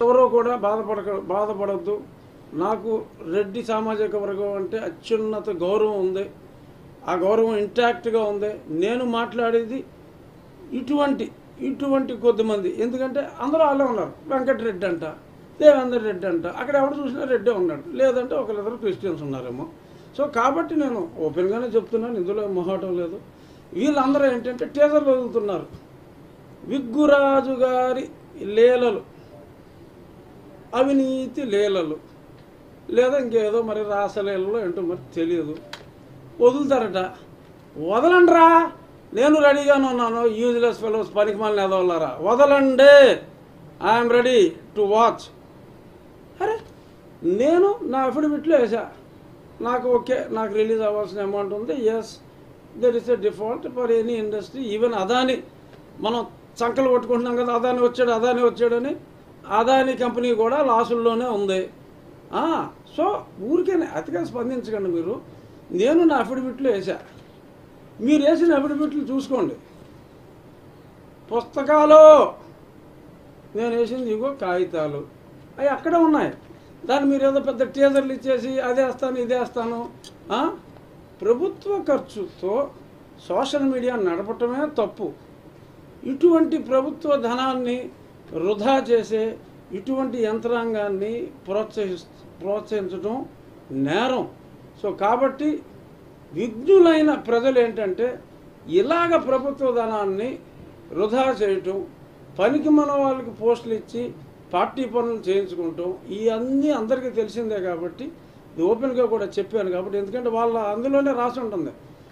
ఎవరో కూడా బాధపడక బాధపడద్దు నాకు రెడ్డి సామాజిక వర్గం అంటే అత్యున్నత గౌరవం ఉంది ఆ గౌరవం ఇంటాక్ట్గా ఉంది నేను మాట్లాడేది ఇటువంటి ఇటువంటి కొద్దిమంది ఎందుకంటే అందరూ వాళ్ళే ఉన్నారు వెంకటరెడ్డి అంట దేవేందర్ రెడ్డి అంట అక్కడ ఎవరు చూసినా రెడ్డే ఉన్నాడు లేదంటే ఒకరిద్దరు క్రిస్టియన్స్ ఉన్నారేమో సో కాబట్టి నేను ఓపెన్గానే చెప్తున్నాను ఇందులో మొహాటం లేదు వీళ్ళందరూ ఏంటంటే టీజర్లు వదులుతున్నారు విగ్గురాజు గారి లీలలు అవినీతి లీలలు లేదా ఇంకేదో మరి రాసలీలలో ఏంటో మరి తెలియదు వదులుతారట వదలండ్రా నేను రెడీగానే ఉన్నాను యూజ్లెస్ ఫెలోస్ పనికి మాలిన ఎదవల్లారా వదలండి ఐఎమ్ రెడీ టు వాచ్ అరే నేను నా అఫిడవిట్లో వేసా నాకు ఓకే నాకు రిలీజ్ అవ్వాల్సిన అమౌంట్ ఉంది yes there is a default for any industry even Adani మనం చంకలు కొట్టుకుంటున్నాం కదా అదాని వచ్చాడు అదాని వచ్చాడని అదాని కంపెనీ కూడా లాసుల్లోనే ఉంది ఆ, సో ఊరికే అతిగా స్పందించకండి మీరు నేను నా అఫిడవిట్లో వేసా మీరు వేసిన అఫిడవిట్లు చూసుకోండి పుస్తకాలు నేను వేసింది ఇగో కాగితాలు అవి అక్కడే ఉన్నాయి దాన్ని మీరు ఏదో పెద్ద టీజర్లు ఇచ్చేసి అదే వేస్తాను ఇదే వేస్తాను ఆ? ప్రభుత్వ ఖర్చుతో సోషల్ మీడియా నడపటమే తప్పు ఇటువంటి ప్రభుత్వ ధనాన్ని వృధా చేసే ఇటువంటి యంత్రాంగాన్ని ప్రోత్సహి ప్రోత్సహించడం నేరం సో కాబట్టి విఘ్నులైన ప్రజలు ఏంటంటే ఇలాగ ప్రభుత్వ ధనాన్ని వృధా చేయటం పనికి మన వాళ్ళకి పోస్టులు ఇచ్చి పార్టీ పనులు చేయించుకుంటాం ఈ అన్నీ అందరికీ తెలిసిందే కాబట్టి ఇది ఓపెన్గా కూడా చెప్పాను కాబట్టి ఎందుకంటే వాళ్ళ అందులోనే రాసి ఉంటుంది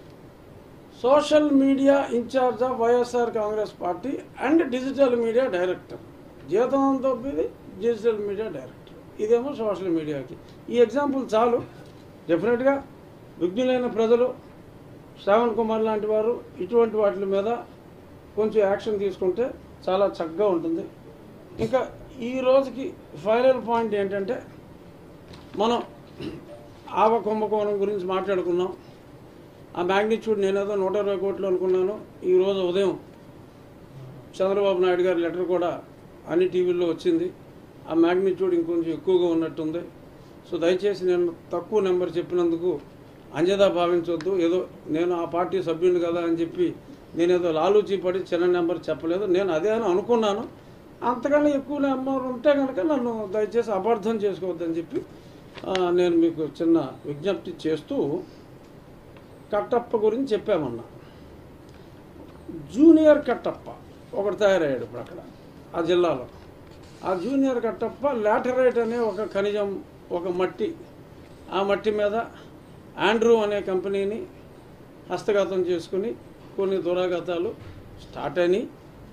social media in-charge of YSR Congress party and digital media director జీతం తప్పిది డిజిటల్ మీడియా డైరెక్టర్ ఇదేమో సోషల్ మీడియాకి ఈ ఎగ్జాంపుల్ చాలు డెఫినెట్గా విఘ్నులైన ప్రజలు శ్రావణ్ కుమార్ లాంటి వారు ఇటువంటి వాటి మీద కొంచెం యాక్షన్ తీసుకుంటే చాలా చక్కగా ఉంటుంది ఇంకా ఈ రోజుకి ఫైనల్ పాయింట్ ఏంటంటే మనం ఆవ కుంభకోణం గురించి మాట్లాడుకున్నాం ఆ మ్యాగ్నిట్యూడ్ నేనేదో నూట ఇరవై కోట్లు అనుకున్నాను ఈరోజు ఉదయం చంద్రబాబు నాయుడు గారి లెటర్ కూడా అన్ని టీవీల్లో వచ్చింది ఆ మ్యాగ్నిట్యూడ్ ఇంకొంచెం ఎక్కువగా ఉన్నట్టుంది సో దయచేసి నేను తక్కువ నెంబర్ చెప్పినందుకు అంజదా భావించవద్దు ఏదో నేను ఆ పార్టీ సభ్యుని కదా అని చెప్పి నేనేదో లాలూచీ పడి చిన్న నెంబర్ చెప్పలేదు నేను అదే అని అనుకున్నాను అంతకన్నా ఎక్కువ నెంబర్ ఉంటే కనుక నన్ను దయచేసి అపార్థం చేసుకోవద్దని చెప్పి ఆ, నేను మీకు చిన్న విజ్ఞప్తి చేస్తూ కట్టప్ప గురించి చెప్పామన్నా జూనియర్ కట్టప్ప ఒకటి తయారయ్యాడు ఇప్పుడు అక్కడ ఆ జిల్లాలో ఆ జూనియర్ కట్టప్ప లాటరైట్ అనే ఒక ఖనిజం ఒక మట్టి ఆ మట్టి మీద ఆండ్రూ అనే కంపెనీని హస్తగతం చేసుకుని కొన్ని దురాగతాలు స్టార్ట్ అయినాయి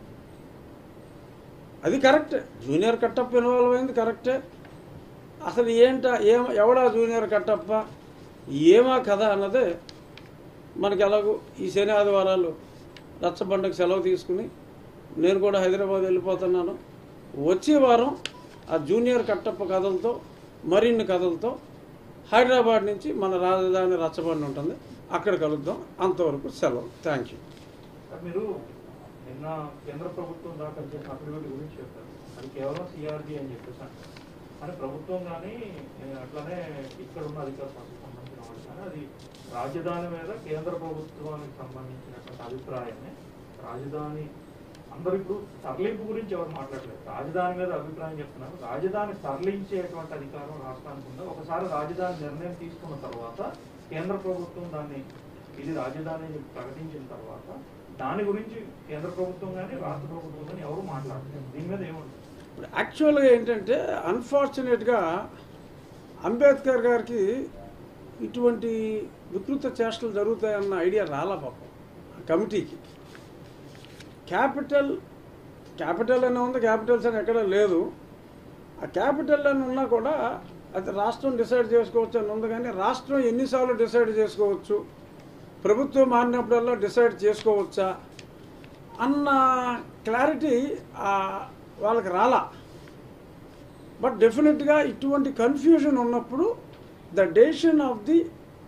అది కరెక్టే జూనియర్ కట్టప్ప ఇన్వాల్వ్ అయింది కరెక్టే అసలు ఏంట ఏం ఎవడా జూనియర్ కట్టప్ప ఏమా కథ అన్నదే మనకి ఎలాగో ఈ శని ఆదివారాలు రచ్చబండకు సెలవు తీసుకుని నేను కూడా హైదరాబాద్ వెళ్ళిపోతున్నాను వచ్చే వారం ఆ జూనియర్ కట్టప్ప కథలతో మరిన్ని కథలతో హైదరాబాద్ నుంచి మన రాజధాని రచ్చబండ ఉంటుంది అక్కడ కలుద్దాం అంతవరకు సెలవు థ్యాంక్ యూ సార్, మీరు నిన్న కేంద్ర ప్రభుత్వం దాఖలు చేసిన అఫిడవిట్ గురించి చెప్పారు అది కేవలం సిఆర్డి అని చెప్పేసి అంటారు కానీ ప్రభుత్వం కానీ ఏ, అట్లానే ఇక్కడ ఉన్న అధికార సంస్థకు సంబంధించిన వాళ్ళు కానీ అది రాజధాని మీద కేంద్ర ప్రభుత్వానికి సంబంధించినటువంటి అభిప్రాయాన్ని రాజధాని అందరు ఇప్పుడు తరలింపు గురించి ఎవరు మాట్లాడలేదు రాజధాని మీద అభిప్రాయం చెప్తున్నారు రాజధాని తరలించేటువంటి అధికారం రాష్ట్రానికి ఉందా ఒకసారి రాజధాని నిర్ణయం తీసుకున్న తర్వాత కేంద్ర ప్రభుత్వం దాన్ని ఇది రాజధాని అని ప్రకటించిన తర్వాత దాని గురించి కేంద్ర ప్రభుత్వం కానీ రాష్ట్ర ప్రభుత్వం కానీ ఎవరు మాట్లాడలేదు దీని మీద ఏముంటుంది ఇప్పుడు యాక్చువల్గా ఏంటంటే అన్ఫార్చునేట్గా అంబేద్కర్ గారికి ఇటువంటి వికృత చేష్టలు జరుగుతాయన్న ఐడియా రాలా పాపం ఆ కమిటీకి క్యాపిటల్ క్యాపిటల్ అని ఉంది క్యాపిటల్స్ అని ఎక్కడ లేదు ఆ క్యాపిటల్ అని ఉన్నా కూడా అది రాష్ట్రం డిసైడ్ చేసుకోవచ్చు అని ఉంది కానీ రాష్ట్రం ఎన్నిసార్లు డిసైడ్ చేసుకోవచ్చు ప్రభుత్వం మారినప్పుడల్లా డిసైడ్ చేసుకోవచ్చా అన్న క్లారిటీ వాళ్ళకి రాలా బట్ డెఫినెట్గా ఇటువంటి కన్ఫ్యూజన్ ఉన్నప్పుడు the decision of the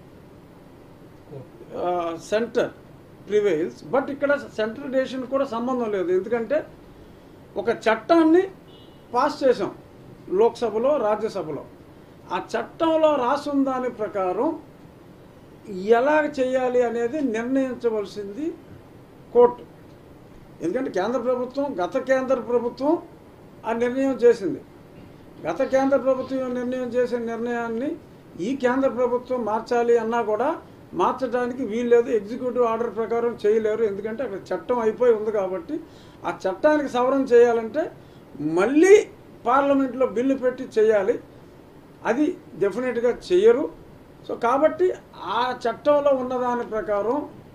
centre prevails but ఇక్కడ సెంటర్ డెసిషన్ కూడా సంబంధం లేదు ఎందుకంటే ఒక చట్టాన్ని పాస్ చేసాం లోక్సభలో రాజ్యసభలో ఆ చట్టంలో రాసున్న దాని ప్రకారం ఎలా చేయాలి అనేది నిర్ణయించవలసింది కోర్టు ఎందుకంటే కేంద్ర ప్రభుత్వం గత కేంద్ర ప్రభుత్వం ఆ నిర్ణయం చేసింది గత కేంద్ర ప్రభుత్వం నిర్ణయం చేసిన నిర్ణయాన్ని ఈ కేంద్ర ప్రభుత్వం మార్చాలి అన్నా కూడా మార్చడానికి వీల్లేదు ఎగ్జిక్యూటివ్ ఆర్డర్ ప్రకారం చేయలేరు ఎందుకంటే అక్కడ చట్టం అయిపోయి ఉంది కాబట్టి ఆ చట్టానికి సవరణ చేయాలంటే మళ్ళీ పార్లమెంట్లో బిల్లు పెట్టి చేయాలి అది డెఫినెట్గా చెయ్యరు సో కాబట్టి ఆ చట్టంలో ఉన్నదాని ప్రకారం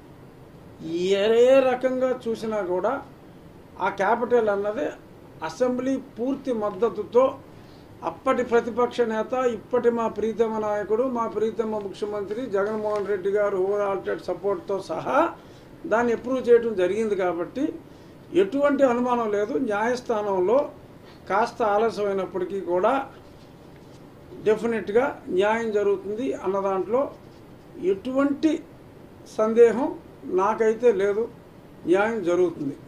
ఏ రకంగా చూసినా కూడా ఆ క్యాపిటల్ అన్నది అసెంబ్లీ పూర్తి మద్దతుతో అప్పటి ప్రతిపక్ష నేత ఇప్పటి మా ప్రీతమ నాయకుడు మా ప్రీతమ ముఖ్యమంత్రి జగన్మోహన్ రెడ్డి గారు ఓవరాల్టెడ్ సపోర్ట్తో సహా దాన్ని అప్రూవ్ చేయడం జరిగింది కాబట్టి ఎటువంటి అనుమానం లేదు న్యాయస్థానంలో కాస్త ఆలస్యమైనప్పటికీ కూడా డెఫినెట్గా న్యాయం జరుగుతుంది అన్న దాంట్లో ఎటువంటి సందేహం నాకైతే లేదు న్యాయం జరుగుతుంది